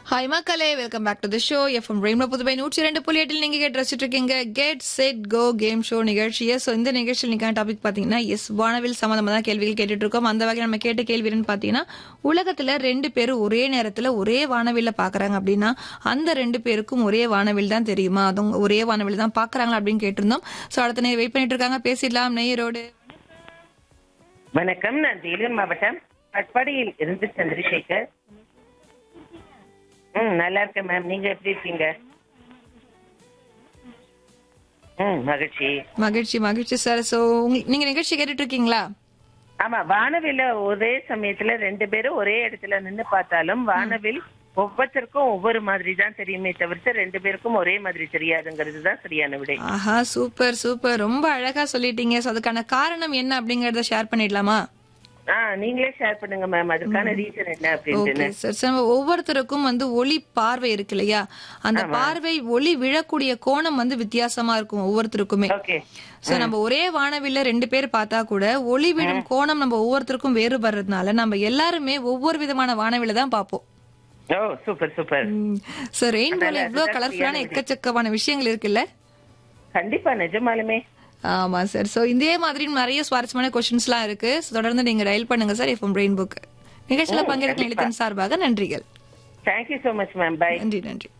hi மக்களே welcome back to the show FM rainbow Puduvai நூற்றி ரெண்டு புள்ளி எட்டில் நீங்க கேட்டு ரசிச்சுட்டு இருக்கீங்க get set go game show நிகழ்ச்சியை ஸோ இந்த நிகழ்ச்சியில் நீக்கான டாபிக் பார்த்தீங்கன்னா எஸ் வானவில் சம்மந்தமாக தான் கேள்விகள் கேட்டுட்டு இருக்கோம் அந்த வகையில் நம்ம கேட்ட கேள்வி என்னன்னு பார்த்தீங்கன்னா உலகத்துல ரெண்டு பேரும் ஒரே நேரத்தில் ஒரே வானவில்ல பார்க்கறாங்க அப்படின்னா அந்த ரெண்டு பேருக்கும் ஒரே வானவில் தான் தெரியுமா அதுவும் ஒரே வானவில் தான் பார்க்கறாங்களா அப்படின்னு கேட்டிருந்தோம் ஸோ அடுத்த நேரம் வெயிட் பண்ணிட்டு இருக்காங்க பேசிடலாம் நெய்யரோடு வணக்கம் நான் வேலூர் மாவட்டம் கட்பாடியில் இருந்து சந்திரசேகர் ம் நல்லா இருக்கேன் மேம் நீங்க எப்படி இருக்கீங்க ம் மகிழ்ச்சி மகிழ்ச்சி மகிழ்ச்சி சார் ஸோ நீங்க நிகழ்ச்சி கேட்டுட்டு இருக்கீங்களா ஆமா வானவில்ல ஒரே சமயத்துல ரெண்டு பேரும் ஒரே இடத்துல நின்னு பார்த்தாலும் வானவில் ஒவ்வொருத்தருக்கும் ஒவ்வொரு மாதிரி தான் தெரியுமே தவிர்த்து ரெண்டு பேருக்கும் ஒரே மாதிரி தெரியாதுங்கிறது தான் சரியான விடை ஆஹா சூப்பர் சூப்பர் ரொம்ப அழகா சொல்லிட்டீங்க So, அதுக்கான காரணம் என்ன அப்படிங்கறத ஷேர் பண்ணிடலாமா ஆ நீங்களே ஷேர் பண்ணுங்க மேம் அதுக்கான ரீசன் என்ன ஓகே அப்படின்ட்டு சார் சார் நம்ம ஒவ்வொருத்தருக்கும் வந்து ஒளி பார்வை இருக்கு இல்லையா அந்த பார்வை ஒளி விழக்கூடிய கோணம் வந்து வித்தியாசமா இருக்கும் ஒவ்வொருத்தருக்குமே ஓகே சோ நம்ம ஒரே வானவில்ல ரெண்டு பேர் பார்த்தா கூட ஒளி விழும் கோணம் நம்ம ஒவ்வொருத்தருக்கும் வேறுபடுறதுனால நம்ம எல்லாருமே ஒவ்வொரு விதமான வானவில தான் பார்ப்போம் ஓ சூப்பர் சூப்பர் சார் ரெயின்போல இவ்வளவு கலர்ஃபுல்லான எக்கச்சக்கமான விஷயங்கள் இருக்குல்ல கண்டிப்பா நிஜமாலுமே ஆமா சார் சோ இதே மாதிரி நிறைய சுவாரஸ்யமான கொஸ்டின்ஸ் எல்லாம் இருக்கு So, தொடர்ந்து நீங்க டயல் பண்ணுங்க சார் எஃப்எம் ரெயின் புக் நிகழ்ச்சியில பங்கேற்க நிலையத்தின் சார்பாக நன்றிகள் thank you so much ma'am bye நன்றி நன்றி